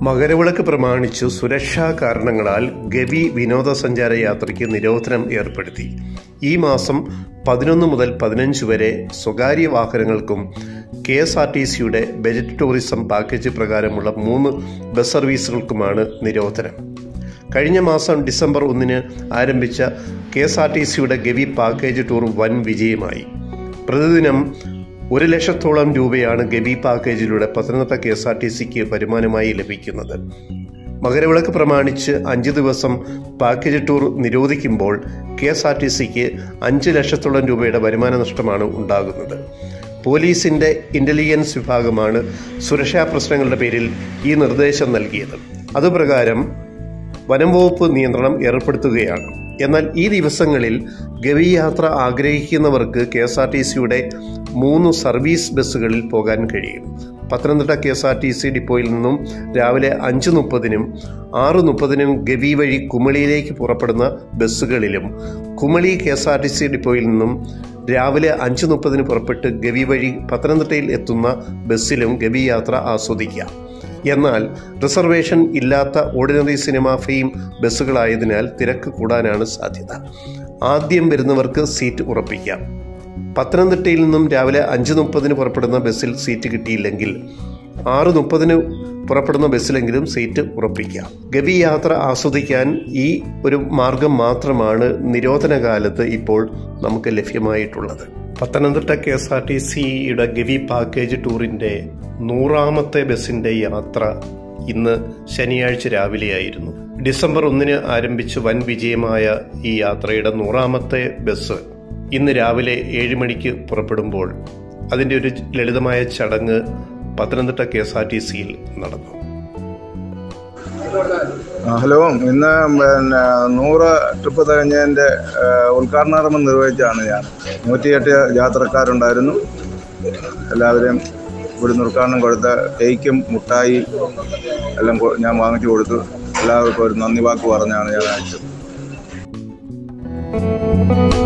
മകരവിളക്ക് പ്രമാണിച്ചു സുരക്ഷാ കാരണങ്ങളാൽ ഗവി വിനോദസഞ്ചാര യാത്രയ്ക്ക് നിരോധനം ഏർപ്പെടുത്തി ഈ മാസം പതിനൊന്ന് മുതൽ പതിനഞ്ച് വരെ സ്വകാര്യ വാഹനങ്ങൾക്കും കെ എസ് ആർ ടി സിയുടെ ബജറ്റ് ടൂറിസം പാക്കേജ് പ്രകാരമുള്ള മൂന്ന് ബസ് സർവീസുകൾക്കുമാണ് നിരോധനം കഴിഞ്ഞ മാസം ഡിസംബർ ഒന്നിന് ആരംഭിച്ച കെ എസ് ആർ ടി സിയുടെ ഗവി പാക്കേജ് ടൂർ വൻ വിജയമായി പ്രതിദിനം ഒരു ലക്ഷത്തോളം രൂപയാണ് ഗവി പാക്കേജിലൂടെ Pathanamthitta K S R T സിക്ക് വരുമാനമായി ലഭിക്കുന്നത് മകരവിളക്ക് പ്രമാണിച്ച് അഞ്ച് ദിവസം പാക്കേജ് ടൂർ നിരോധിക്കുമ്പോൾ കെ എസ് ആർ ടി സിക്ക് അഞ്ച് ലക്ഷത്തോളം രൂപയുടെ വരുമാന നഷ്ടമാണ് ഉണ്ടാകുന്നത് പോലീസിന്റെ ഇന്റലിജൻസ് വിഭാഗമാണ് സുരക്ഷാ പ്രശ്നങ്ങളുടെ പേരിൽ ഈ നിർദ്ദേശം നൽകിയത് അതുപ്രകാരം വനം വകുപ്പ് നിയന്ത്രണം ഏർപ്പെടുത്തുകയാണ് എന്നാൽ ഈ ദിവസങ്ങളിൽ ഗവി യാത്ര ആഗ്രഹിക്കുന്നവർക്ക് കെ എസ് ആർ ടി സിയുടെ മൂന്ന് സർവീസ് ബസ്സുകളിൽ പോകാൻ കഴിയും Pathanamthitta K S R T C ഡിപ്പോയിൽ നിന്നും രാവിലെ അഞ്ച് മുപ്പതിനും ആറ് മുപ്പതിനും ഗവി വഴി കുമളിയിലേക്ക് പുറപ്പെടുന്ന ബസ്സുകളിലും Kumily K S R T C ഡിപ്പോയിൽ നിന്നും രാവിലെ അഞ്ച് മുപ്പതിന് പുറപ്പെട്ട് ഗവി വഴി പത്തനംതിട്ടയിൽ എത്തുന്ന ബസ്സിലും ഗവി യാത്ര ആസ്വദിക്കാം എന്നാൽ റിസർവേഷൻ ഇല്ലാത്ത ഓർഡിനറി സിനിമ ഫെയിം ബസ്സുകളായതിനാൽ തിരക്ക് കൂടാനാണ് സാധ്യത ആദ്യം വരുന്നവർക്ക് സീറ്റ് ഉറപ്പിക്കാം പത്തനംതിട്ടയിൽ നിന്നും രാവിലെ അഞ്ച് മുപ്പതിന് പുറപ്പെടുന്ന ബസ്സിൽ സീറ്റ് കിട്ടിയില്ലെങ്കിൽ ആറ് മുപ്പതിന് പുറപ്പെടുന്ന ബസ്സിലെങ്കിലും സീറ്റ് ഉറപ്പിക്കാം ഗവി യാത്ര ആസ്വദിക്കാൻ ഈ ഒരു മാർഗം മാത്രമാണ് നിരോധന കാലത്ത് ഇപ്പോൾ നമുക്ക് ലഭ്യമായിട്ടുള്ളത് Pathanamthitta K S R T സിയുടെ ഗവി പാക്കേജ് ടൂറിന്റെ നൂറാമത്തെ ബസിന്റെ യാത്ര ഇന്ന് ശനിയാഴ്ച രാവിലെയായിരുന്നു ഡിസംബർ ഒന്നിന് ആരംഭിച്ച് വൻ വിജയമായ ഈ യാത്രയുടെ നൂറാമത്തെ ബസ് ഇന്ന് രാവിലെ ഏഴ് മണിക്ക് പുറപ്പെടുമ്പോൾ അതിൻ്റെ ഒരു ലളിതമായ ചടങ്ങ് Pathanamthitta K S R T സിയിൽ നടന്നു ആ, ഹലോ ഇന്ന് പിന്നെ നൂറ് ട്രിപ്പ് തികഞ്ഞതിൻ്റെ ഉദ്ഘാടനാർമ്മം നിർവഹിച്ചാണ് ഞാൻ നൂറ്റിയെട്ട് യാത്രക്കാരുണ്ടായിരുന്നു എല്ലാവരെയും ഇവിടുന്ന് ഉദ്ഘാടനം കൊടുത്ത കേക്കും മുട്ടായി എല്ലാം കൊ- ഞാൻ വാങ്ങിച്ചു കൊടുത്തു എല്ലാവർക്കും ഒരു നന്ദി വാക്ക് പറഞ്ഞാണ് ഞാൻ അയച്ചത്